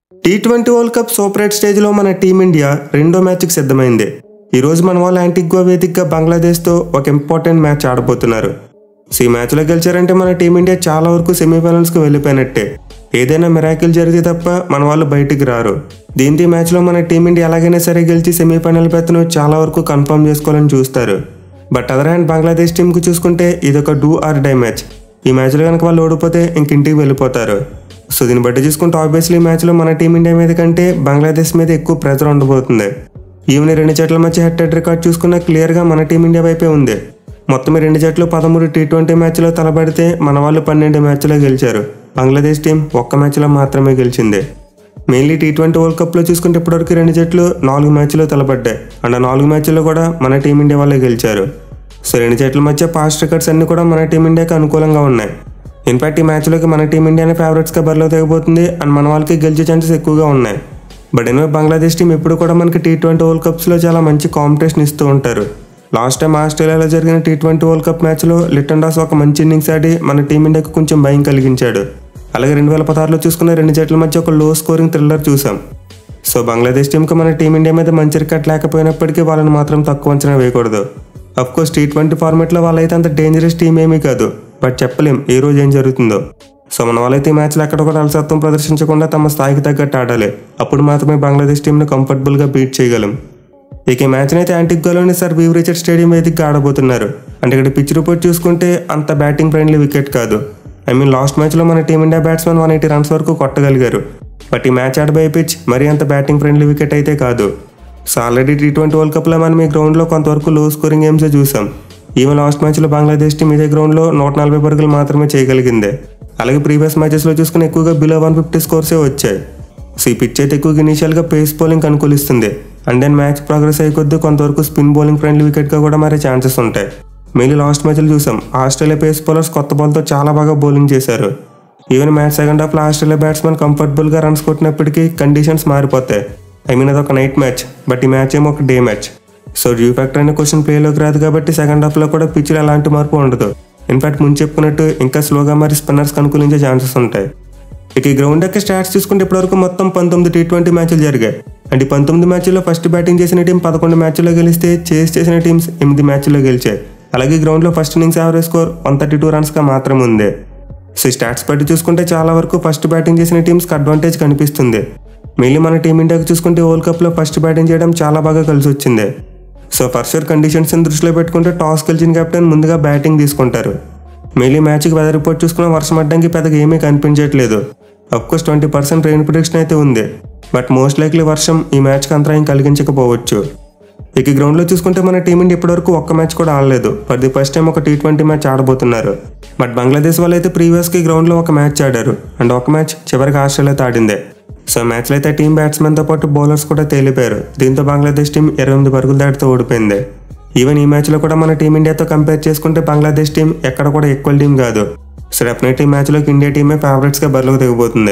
tea twenty world cup super eight స్టేజ్లో మన team India రెండో మ్యాచ్కి సిద్ధమైంది ఈరోజు మన వాళ్ళు యాంటిగ్వా వేదికగా బంగ్లాదేశ్తో ఒక ఇంపార్టెంట్ మ్యాచ్ ఆడబోతున్నారు సో ఈ మ్యాచ్లో గెలిచారంటే మన టీమిండియా చాలా వరకు సెమీఫైనల్స్కి వెళ్ళిపోయినట్టే ఏదైనా మిరాకిల్ జరిగితే తప్ప మన వాళ్ళు బయటికి రారు దీంతో ఈ మ్యాచ్లో మన టీమిండియా ఎలాగైనా సరే గెలిచి సెమీఫైనల్ పెత్తను చాలా వరకు కన్ఫర్మ్ చేసుకోవాలని చూస్తారు బట్ అదర్ హ్యాండ్ బంగ్లాదేశ్ టీంకి చూసుకుంటే ఇది ఒక డూ ఆర్ డై మ్యాచ్ ఈ మ్యాచ్లో కనుక వాళ్ళు ఓడిపోతే ఇంక ఇంటికి వెళ్ళిపోతారు సో దీన్ని బట్టి చూసుకుంటే ఆబ్వియస్లీ ఈ మ్యాచ్లో మన టీమిండియా మీద కంటే బంగ్లాదేశ్ మీద ఎక్కువ ప్రెజర్ ఉండబోతుంది ఈవెన్ ఈ రెండు జట్ల మధ్య హెడ్ హెడ్ రికార్డ్ చూసుకున్న క్లియర్గా మన టీమిండియా వైపే ఉంది మొత్తం ఈ రెండు జట్లు పదమూడు టీ ట్వంటీ మ్యాచ్లో తలబడితే మన వాళ్ళు పన్నెండు మ్యాచ్లో గెలిచారు బంగ్లాదేశ్ టీం ఒక్క మ్యాచ్లో మాత్రమే గెలిచింది మెయిన్లీ టీ ట్వంటీ వరల్డ్ కప్లో చూసుకుంటే ఇప్పటివరకు రెండు జట్లు నాలుగు మ్యాచ్లో తలపడ్డాయి అండ్ ఆ నాలుగు మ్యాచ్ల్లో కూడా మన టీమిండియా వాళ్ళే గెలిచారు సో రెండు జట్ల మధ్య పాస్ట్ రికార్డ్స్ అన్ని కూడా మన టీమిండియాకి అనుకూలంగా ఉన్నాయి ఇన్ఫాక్ట్ ఈ మ్యాచ్లోకి మన టీమిండియానే ఫేవరెట్స్గా బరిలో తెగబోతుంది అండ్ మన వాళ్ళకి గెలిచే ఛాన్సెస్ ఎక్కువగా ఉన్నాయి బట్ ఎనివే బంగ్లాదేశ్ టీం ఎప్పుడు కూడా మనకి టీ ట్వంటీ వరల్డ్ కప్స్లో చాలా మంచి కాంపిటీషన్ ఇస్తూ ఉంటారు లాస్ట్ టైం ఆస్ట్రేలియాలో జరిగిన టీ ట్వంటీ వరల్డ్ కప్ మ్యాచ్లో లిటన్ డాస్ ఒక మంచి ఇన్నింగ్స్ ఆడి మన టీమిండియాకి కొంచెం భయం కలిగించాడు అలాగే రెండు వేల పదహారులో చూసుకున్న రెండు జట్ల మధ్య ఒక లో స్కోరింగ్ థ్రిల్లర్ చూసాం సో బంగ్లాదేశ్ టీంకి మన టీమిండియా మీద మంచి రికార్డ్ లేకపోయినప్పటికీ వాళ్ళని మాత్రం తక్కువ అంచనా వేయకూడదు అఫ్ కోర్స్ టీ ట్వంటీ ఫార్మాట్లో వాళ్ళైతే అంత డేంజరస్ టీం ఏమీ కాదు బట్ చెప్పలేం ఏ రోజు ఏం జరుగుతుందో సో మన వాళ్ళైతే ఈ మ్యాచ్లో ఎక్కడ కూడా అలసత్వం ప్రదర్శించకుండా తమ స్థాయికి తగ్గట్టు ఆడాలి అప్పుడు మాత్రమే బంగ్లాదేశ్ టీంని కంఫర్టబుల్గా బీట్ చేయగలం ఇక ఈ మ్యాచ్ని అయితే యాంటిగ్గాలోని సార్ వీవ్ రిచర్డ్ స్టేడియం వేదికగా ఆడబోతున్నారు అంటే ఇక్కడ పిచ్ రిపోర్ట్ చూసుకుంటే అంత బ్యాటింగ్ ఫ్రెండ్లీ వికెట్ కాదు ఐ మీన్ లాస్ట్ మ్యాచ్లో మన team India batsmen one eighty runs వరకు కొట్టగలిగారు బట్ ఈ మ్యాచ్ ఆడబోయే పిచ్ మరీ అంత బ్యాటింగ్ ఫ్రెండ్లీ వికెట్ అయితే కాదు so already T twenty world కప్లో మనం ఈ గ్రౌండ్లో కొంతవరకు లో స్కోరింగ్ గేమ్సే చూసాం ఈవెన్ లాస్ట్ మ్యాచ్లో బంగ్లాదేశ్ టీం ఇదే గ్రౌండ్లో నూట నలభై పరుగులు మాత్రమే చేయగలిగింది అలాగే ప్రీవియస్ మ్యాచెస్లో చూసుకుని ఎక్కువగా బిలో వన్ ఫిఫ్టీ స్కోర్సే వచ్చాయి సో ఈ పిచ్ అయితే ఎక్కువగా ఇనీషియల్గా పేస్ బౌలింగ్ అనుకూలిస్తుంది అండ్ దెన్ మ్యాచ్ ప్రోగ్రెస్ అయ్యే కొద్దీ కొంతవరకు స్పిన్ బౌలింగ్ ఫ్రెండ్లీ వికెట్గా కూడా మారే ఛాన్సెస్ ఉంటాయి మెయిన్లీ లాస్ట్ మ్యాచ్లో చూసాం ఆస్ట్రేలియా పేస్ బౌలర్స్ కొత్త బాల్తో చాలా బాగా బౌలింగ్ చేశారు ఈవెన్ మ్యాచ్ సెకండ్ హాఫ్లో ఆస్ట్రేలియా బ్యాట్స్మెన్ కంఫర్టబుల్గా రన్స్ కొట్టినప్పటికీ కండిషన్స్ మారిపోతాయి ఐ మీన్ అది ఒక నైట్ మ్యాచ్ బట్ ఈ మ్యాచ్ ఏమో ఒక day match so dew factor అనే క్వశ్చన్ ప్లేలోకి రాదు కాబట్టి సెకండ్ హాఫ్లో కూడా పిచ్లో ఎలాంటి మార్పు ఉండదు ఇన్ఫాక్ట్ ముందు చెప్పుకున్నట్టు ఇంకా స్లోగా మరి స్పిన్నర్స్ అనుకూలించే ఛాన్సెస్ ఉంటాయి ఇక ఈ గ్రౌండ్ యొక్క స్టాట్స్ చూసుకుంటే ఇప్పటివరకు మొత్తం పంతొమ్మిది టీ ట్వంటీ మ్యాచ్లు జరిగాయి అంటే ఈ పంతొమ్మిది మ్యాచ్ల్లో ఫస్ట్ బ్యాటింగ్ చేసిన టీం పదకొండు మ్యాచ్ల్లో గెలిస్తే చేస్ చేసిన టీమ్స్ ఎనిమిది మ్యాచ్ల్లో గెలిచాయి అలాగే గ్రౌండ్లో first innings average score one thirty two రన్స్గా మాత్రం ఉంది సో ఈ స్టాట్స్ బట్టి చూసుకుంటే చాలా వరకు ఫస్ట్ బ్యాటింగ్ చేసిన టీమ్స్కి అడ్వాంటేజ్ కనిపిస్తుంది మెయిన్లీ మన టీమిండియాకి చూసుకుంటే వరల్డ్ కప్లో ఫస్ట్ బ్యాటింగ్ చేయడం చాలా బాగా కలిసి వచ్చింది సో ఫస్ట్ ఇయర్ కండిషన్స్ దృష్టిలో పెట్టుకుంటే టాస్ గెలిచిన కెప్టెన్ ముందుగా బ్యాటింగ్ తీసుకుంటారు మెయిన్లీ మ్యాచ్కి వెదర్ రిపోర్ట్ చూసుకున్న వర్షం అడ్డానికి పెద్దగా ఏమీ కనిపించట్లేదు of course twenty percent rain prediction అయితే ఉంది బట్ మోస్ట్ లైక్లీ వర్షం ఈ మ్యాచ్కి అంతరాయం కలిగించకపోవచ్చు ఇక ఈ గ్రౌండ్లో చూసుకుంటే మన టీమిండియా ఇప్పటివరకు ఒక్క మ్యాచ్ కూడా ఆడలేదు ఫర్ ది ఫస్ట్ టైం ఒక టీ ట్వంటీ మ్యాచ్ ఆడబోతున్నారు బట్ బంగ్లాదేశ్ వాళ్ళు అయితే ప్రీవియస్కి గ్రౌండ్లో ఒక మ్యాచ్ ఆడారు అండ్ ఒక మ్యాచ్ చివరికి ఆస్ట్రేలియాతో ఆడిందే సో మ్యాచ్లో అయితే టీం బ్యాట్స్మెన్తో పాటు బౌలర్స్ కూడా తేలిపోయారు దీంతో బంగ్లాదేశ్ టీం ఇరవై ఎనిమిది పరుగుల దాటితో ఓడిపోయింది ఈవెన్ ఈ మ్యాచ్లో కూడా మన టీమిండియాతో కంపేర్ చేసుకుంటే బంగ్లాదేశ్ టీం ఎక్కడ కూడా ఈక్వల్ టీం కాదు సో డెఫినెట్ ఈ మ్యాచ్లోకి ఇండియా టీమే ఫేవరెట్స్గా బరిలోకి దిగబోతుంది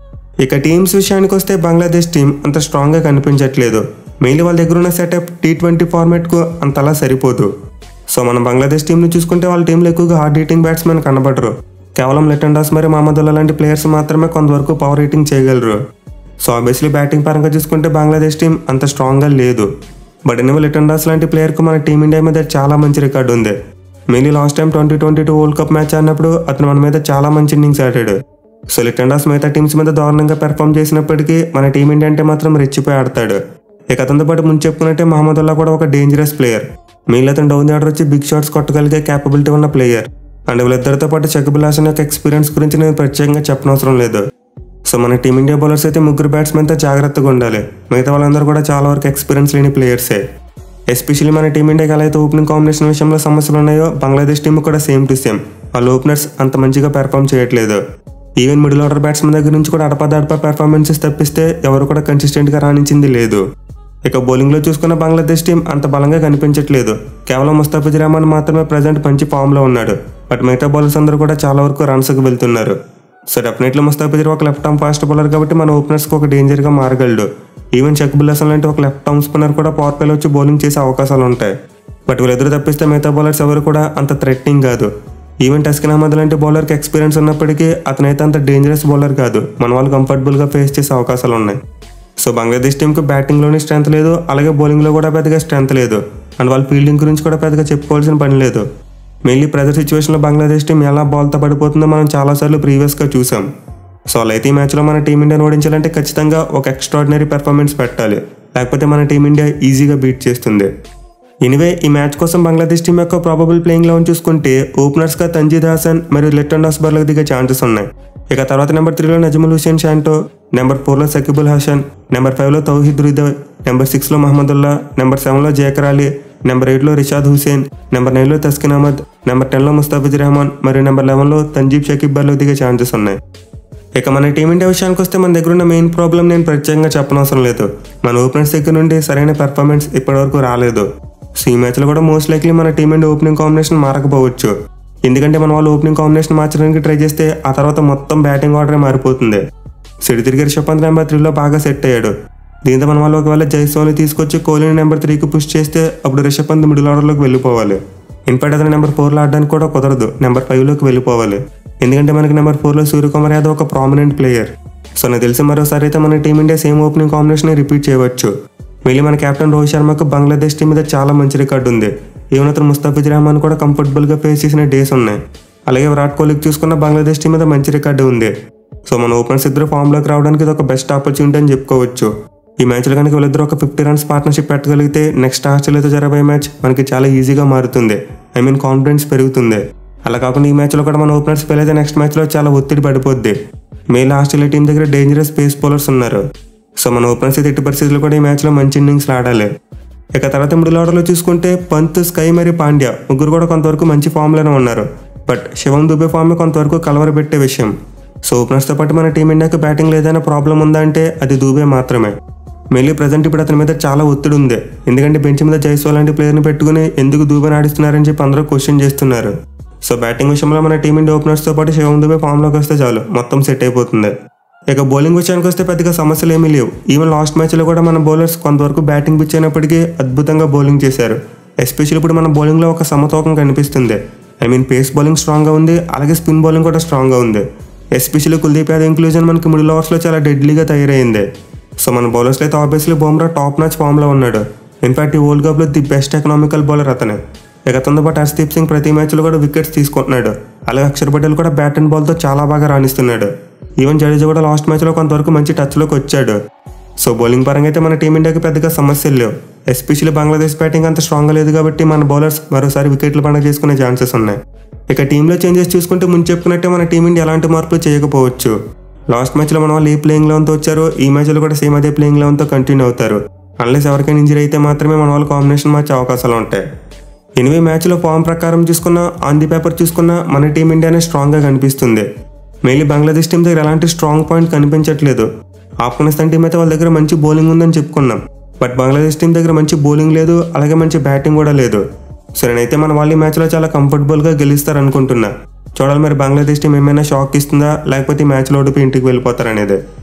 ఇక టీమ్స్ విషయానికి వస్తే బంగ్లాదేశ్ టీం అంత స్ట్రాంగ్గా కనిపించట్లేదు మెయిన్లీ వాళ్ళ దగ్గర ఉన్న సెటప్ టీ ట్వంటీ ఫార్మాట్కు అంతలా సరిపోదు సో మనం బంగ్లాదేశ్ టీంని చూసుకుంటే వాళ్ళ టీంలో ఎక్కువగా హార్డ్ హీటింగ్ బ్యాట్స్మెన్ కనబడరు కేవలం లెటన్ డాస్ మరి మహమ్మదుల్లా లాంటి ప్లేయర్స్ మాత్రమే కొంతవరకు పవర్ హీటింగ్ చేయగలరు సో ఆబ్వియస్లీ బ్యాటింగ్ పరంగా చూసుకుంటే బంగ్లాదేశ్ టీం అంత స్ట్రాంగ్గా లేదు బట్ ఎనివల్ లిటన్ డాస్ లాంటి ప్లేయర్కి మన టీమిండియా మీద చాలా మంచి రికార్డు ఉంది mainly last time twenty twenty two world cup match ఆడినప్పుడు అతను మన మీద చాలా మంచి ఇన్నింగ్స్ ఆడాడు సో లిటన్ డాస్ మిగతా టీమ్స్ మీద దారుణంగా పెర్ఫామ్ చేసినప్పటికీ మన టీమిండియా అంటే మాత్రం రెచ్చిపోయి ఆడతాడు ఇక అతనితో పాటు ముందు చెప్పుకున్నట్టే మహమ్మదుల్లా కూడా ఒక డేంజరస్ ప్లేయర్ మెయిన్లీ అతను డౌన్ ఆర్డర్ వచ్చి బిగ్ షాట్స్ కొట్టగలిగే క్యాపబిలిటీ ఉన్న ప్లేయర్ అండ్ వీళ్ళిద్దరితో పాటు షకబుల్ హాసన్ యొక్క ఎక్స్పీరియన్స్ గురించి నేను ప్రత్యేకంగా చెప్పనవసరం లేదు సో మన టీమిండియా బౌలర్స్ అయితే ముగ్గురు బ్యాట్స్మెన్తో జాగ్రత్తగా ఉండాలి మిగతా వాళ్ళందరూ కూడా చాలా వరకు ఎక్స్పీరియన్స్ లేని ప్లేయర్సే ఎస్పెషల్లీ మన టీమిండియాకి ఎలా అయితే ఓపెనింగ్ కాంబినేషన్ విషయంలో సమస్యలు ఉన్నాయో బంగ్లాదేశ్ టీం కూడా సేమ్ టు సేమ్ వాళ్ళ ఓపెనర్స్ అంత మంచిగా పెర్ఫామ్ చేయట్లేదు ఈవెన్ మిడిల్ ఆర్డర్ బ్యాట్స్మెన్ దగ్గర నుంచి కూడా అడపదడప పెర్ఫార్మెన్సెస్ తప్పిస్తే ఎవరు కూడా కన్సిస్టెంట్గా రాణించింది లేదు ఇక బౌలింగ్లో చూసుకున్న బంగ్లాదేశ్ టీం అంత బలంగా కనిపించట్లేదు కేవలం ముస్తాఫిజ్ రహమాన్ మాత్రమే ప్రజెంట్ మంచి ఫామ్లో ఉన్నాడు బట్ మిగతా బౌలర్స్ అందరూ కూడా చాలా వరకు రన్స్కి వెళ్తున్నారు సో డెఫినెట్లీ ముస్తాఫిజర్ ఒక లెఫ్ట్ ఆర్మ్ ఫాస్ట్ బౌలర్ కాబట్టి మన ఓపెనర్స్కి ఒక డేంజర్గా మారగలడు ఈవెన్ షకబుల్ హసన్ లాంటి ఒక లెఫ్ట్ ఆర్మ్ స్పిన్నర్ కూడా పవర్ ప్లేలో వచ్చి బౌలింగ్ చేసే అవకాశాలు ఉంటాయి బట్ వీళ్ళిద్దరు తప్పిస్తే మిగతా బౌలర్స్ ఎవరు కూడా అంత థ్రెట్నింగ్ కాదు ఈవెన్ టస్కిన్ అహ్మద్ లాంటి బౌలర్కి ఎక్స్పీరియన్స్ ఉన్నప్పటికీ అతనైతే అంత డేంజరస్ బౌలర్ కాదు మన వాళ్ళు కంఫర్టబుల్గా ఫేస్ చేసే అవకాశాలు ఉన్నాయి సో బంగ్లాదేశ్ టీంకి బ్యాటింగ్లోనే స్ట్రెంత్ లేదు అలాగే బౌలింగ్లో కూడా పెద్దగా స్ట్రెంత్ లేదు అండ్ వాళ్ళ ఫీల్డింగ్ గురించి కూడా పెద్దగా చెప్పుకోవాల్సిన పని లేదు మెయిన్లీ ప్రెజర్ సిచ్యువేషన్లో బంగ్లాదేశ్ టీం ఎలా బాల్తో పడిపోతుందో మనం చాలాసార్లు ప్రీవియస్గా చూసాం సో అలా అయితే ఈ మ్యాచ్లో మన టీమిండియాని ఓడించాలంటే ఖచ్చితంగా ఒక ఎక్స్ట్రాడినరీ పెర్ఫార్మెన్స్ పెట్టాలి లేకపోతే మన టీమిండియా ఈజీగా బీట్ చేస్తుంది ఎనివే ఈ మ్యాచ్ కోసం బంగ్లాదేశ్ టీం యొక్క ప్రాబబుల్ ప్లేయింగ్ లెవెన్ చూసుకుంటే ఓపెనర్స్గా తంజీద్ హాసన్ మరియు లెఫ్ట్ అండ్ బర్లకు దిగే ఛాన్సెస్ ఉన్నాయి ఇక తర్వాత నెంబర్ త్రీలో నజముల్ హుసేన్ షాంటో నెంబర్ ఫోర్లో సకిబుల్ హసన్ నెంబర్ ఫైవ్లో తౌహిద్ రుదవ్ నెంబర్ సిక్స్లో మహమ్మదుల్లా నెంబర్ సెవెన్లో జేకర్ అలీ నెంబర్ ఎయిట్లో రిషాద్ హుసేన్ నెంబర్ నైన్లో తస్కిన్ అహ్మద్ నెంబర్ టెన్లో ముస్తాఫిజ్ రెహమాన్ మరియు నెంబర్ లెవెన్లో తంజీబ్ షకీబ్ బర్లకు దిగే ఛాన్సెస్ ఉన్నాయి ఇక మన టీమిండియా విషయానికి వస్తే మన దగ్గర ఉన్న మెయిన్ ప్రాబ్లం నేను ప్రత్యేకంగా చెప్పనవసరం లేదు మన ఓపెనర్స్ దగ్గర నుండి సరైన పెర్ఫార్మెన్స్ ఇప్పటివరకు రాలేదు సో ఈ మ్యాచ్లో కూడా మోస్ట్ లైక్లీ మన టీమిండియా ఓపెనింగ్ కాంబినేషన్ మారకపోవచ్చు ఎందుకంటే మన వాళ్ళు ఓపెనింగ్ కాంబినేషన్ మార్చడానికి ట్రై చేస్తే ఆ తర్వాత మొత్తం బ్యాటింగ్ ఆర్డరే మారిపోతుంది సిడి తిరిగి రిషబ్ పంత్ నెంబర్ త్రీలో బాగా సెట్ అయ్యాడు దీంతో మన వాళ్ళు ఒకవేళ జైస్వాల్ని తీసుకొచ్చి కోహ్లీని నెంబర్ త్రీకి పుష్ చేస్తే అప్పుడు రిషబ్ పంత్ మిడిల్ ఆర్డర్లోకి వెళ్ళిపోవాలి ఇన్ఫాక్ట్ అతను నెంబర్ ఫోర్లో ఆడడానికి కూడా కుదరదు నెంబర్ ఫైవ్లోకి వెళ్ళిపోవాలి ఎందుకంటే మనకి నెంబర్ ఫోర్లో సూర్యకుమార్ యాదవ్ ఒక ప్రామినెంట్ ప్లేయర్ సో నాకు తెలిసి మరోసారి అయితే మన team India same opening combination repeat చేయవచ్చు మళ్ళీ మన కెప్టెన్ రోహిత్ శర్మకు బంగ్లాదేశ్ టీం మీద చాలా మంచి రికార్డు ఉంది ఈవెన్ అతను ముస్తాఫిజ్ రెహమాన్ కూడా కంఫర్టబుల్గా ఫేస్ చేసిన డేస్ ఉన్నాయి అలాగే విరాట్ కోహ్లీకి చూసుకున్న బంగ్లాదేశ్ టీం మీద మంచి రికార్డు ఉంది సో మన ఓపెనర్స్ ఇద్దరు ఫామ్లోకి రావడానికి ఇది ఒక బెస్ట్ ఆపర్చునిటీ అని చెప్పుకోవచ్చు ఈ మ్యాచ్లో కనుక వీళ్ళిద్దరు ఒక ఫిఫ్టీ రన్స్ పార్ట్నర్షిప్ పెట్టగలిగితే నెక్స్ట్ ఆస్ట్రేలియాతో జరగబోయే మ్యాచ్ మనకి చాలా ఈజీగా మారుతుంది ఐ మీన్ కాన్ఫిడెన్స్ పెరుగుతుంది అలా కాకుండా ఈ మ్యాచ్లో కూడా మన ఓపెనర్స్ ఫెయిల్ అయితే నెక్స్ట్ మ్యాచ్లో చాలా ఒత్తిడి పడిపోద్ది మెయిన్ ఆస్ట్రేలియా టీం దగ్గర డేంజరస్ పేస్ బౌలర్స్ ఉన్నారు సో మన ఓపెనర్స్ అయితే ఎట్టి పరిస్థితుల్లో కూడా ఈ మ్యాచ్లో మంచి ఇన్నింగ్స్ ఆడాలి ఇక తర్వాత మిడిల్ ఆర్డర్లో చూసుకుంటే పంత్ స్కై మరియు పాండ్యా ముగ్గురు కూడా కొంతవరకు మంచి ఫామ్లోనే ఉన్నారు బట్ శివం దుబే ఫామ్ కొంతవరకు కలవరపెట్టే విషయం సో ఓపెనర్స్తో పాటు మన టీమిండియాకి బ్యాటింగ్ లేదనే ప్రాబ్లం ఉందా అంటే అది దూబే మాత్రమే మెయిన్లీ ప్రజెంట్ ఇప్పుడు అతని మీద చాలా ఒత్తిడి ఉంది ఎందుకంటే బెంచ్ మీద జైస్వాల్ లాంటి ప్లేయర్ని పెట్టుకుని ఎందుకు దూబేని ఆడిస్తున్నారని చెప్పి అందరూ క్వశ్చన్ చేస్తున్నారు సో బ్యాటింగ్ విషయంలో మన టీమిండియా ఓపెనర్స్తో పాటు శివం దుబే ఫామ్లోకి వస్తే చాలు మొత్తం సెట్ అయిపోతుంది ఇక బౌలింగ్ విషయానికి వస్తే పెద్దగా సమస్యలు ఏమీ లేవు ఈవెన్ లాస్ట్ మ్యాచ్లో కూడా మన బౌలర్స్ కొంతవరకు బ్యాటింగ్ పిచ్ అయినప్పటికీ అద్భుతంగా బౌలింగ్ చేశారు ఎస్పెషల్లీ ఇప్పుడు మన బౌలింగ్లో ఒక సమతూకం కనిపిస్తుంది ఐ మీన్ పేస్ బౌలింగ్ స్ట్రాంగ్గా ఉంది అలాగే స్పిన్ బౌలింగ్ కూడా స్ట్రాంగ్గా ఉంది ఎస్పెషల్లీ కుల్దీప్ యాదవ్ ఇంక్లూజన్ మనకి మిడిల్ ఓవర్స్లో చాలా డెడ్లీగా తయారైంది సో మన బౌలర్స్లో అయితే ఆబ్వియస్లీ బుమ్రా టాప్ మ్యాచ్ ఫామ్లో ఉన్నాడు ఇన్ఫాక్ట్ ఈ వరల్డ్ కప్లో ది బెస్ట్ ఎకనామికల్ బౌలర్ అతనే ఇక అతనితో పాటు హర్షదీప్ సింగ్ ప్రతి మ్యాచ్లో కూడా వికెట్స్ తీసుకుంటున్నాడు అలాగే అక్షర్ పటేల్ కూడా బ్యాట్ అండ్ బాల్తో చాలా బాగా రాణిస్తున్నాడు ఈవెన్ జడేజా కూడా లాస్ట్ మ్యాచ్లో కొంతవరకు మంచి టచ్లోకి వచ్చాడు సో బౌలింగ్ పరంగా అయితే మన టీమిండియాకి పెద్దగా సమస్యలు లేవు ఎస్పెషల్లీ బంగ్లాదేశ్ బ్యాటింగ్ అంత స్ట్రాంగ్గా లేదు కాబట్టి మన బౌలర్స్ మరోసారి వికెట్లు పండుగ చేసుకునే ఛాన్సెస్ ఉన్నాయి ఇక టీంలో చేంజెస్ చూసుకుంటే ముందు చెప్పుకున్నట్టే మన టీమిండియా ఎలాంటి మార్పులు చేయకపోవచ్చు లాస్ట్ మ్యాచ్లో మన వాళ్ళు ఏ ప్లేయింగ్ లెవెన్తో వచ్చారో ఈ మ్యాచ్లో కూడా సేమ్ అదే ప్లేయింగ్ లెవెన్తో కంటిన్యూ అవుతారు అన్లెస్ ఎవరికైనా ఇంజరీ అయితే మాత్రమే మన వాళ్ళు కాంబినేషన్ మార్చే అవకాశాలు ఉంటాయి ఎనిమిది మ్యాచ్లో ఫామ్ ప్రకారం చూసుకున్నా ఆన్ ది పేపర్ చూసుకున్నా మన టీమిండియానే స్ట్రాంగ్గా కనిపిస్తుంది మెయిన్లీ బంగ్లాదేశ్ టీం దగ్గర ఎలాంటి స్ట్రాంగ్ పాయింట్ కనిపించట్లేదు ఆఫ్ఘనిస్తాన్ టీం అయితే వాళ్ళ దగ్గర మంచి బౌలింగ్ ఉందని చెప్పుకున్నాం బట్ బంగ్లాదేశ్ టీం దగ్గర మంచి బౌలింగ్ లేదు అలాగే మంచి బ్యాటింగ్ కూడా లేదు సో నేనైతే మన వాళ్ళు ఈ మ్యాచ్లో చాలా కంఫర్టబుల్గా గెలుస్తారనుకుంటున్నా చూడాలి మరి బంగ్లాదేశ్ టీం ఏమైనా షాక్ ఇస్తుందా లేకపోతే ఈ మ్యాచ్లో ఓడిపోయి ఇంటికి వెళ్ళిపోతారనేది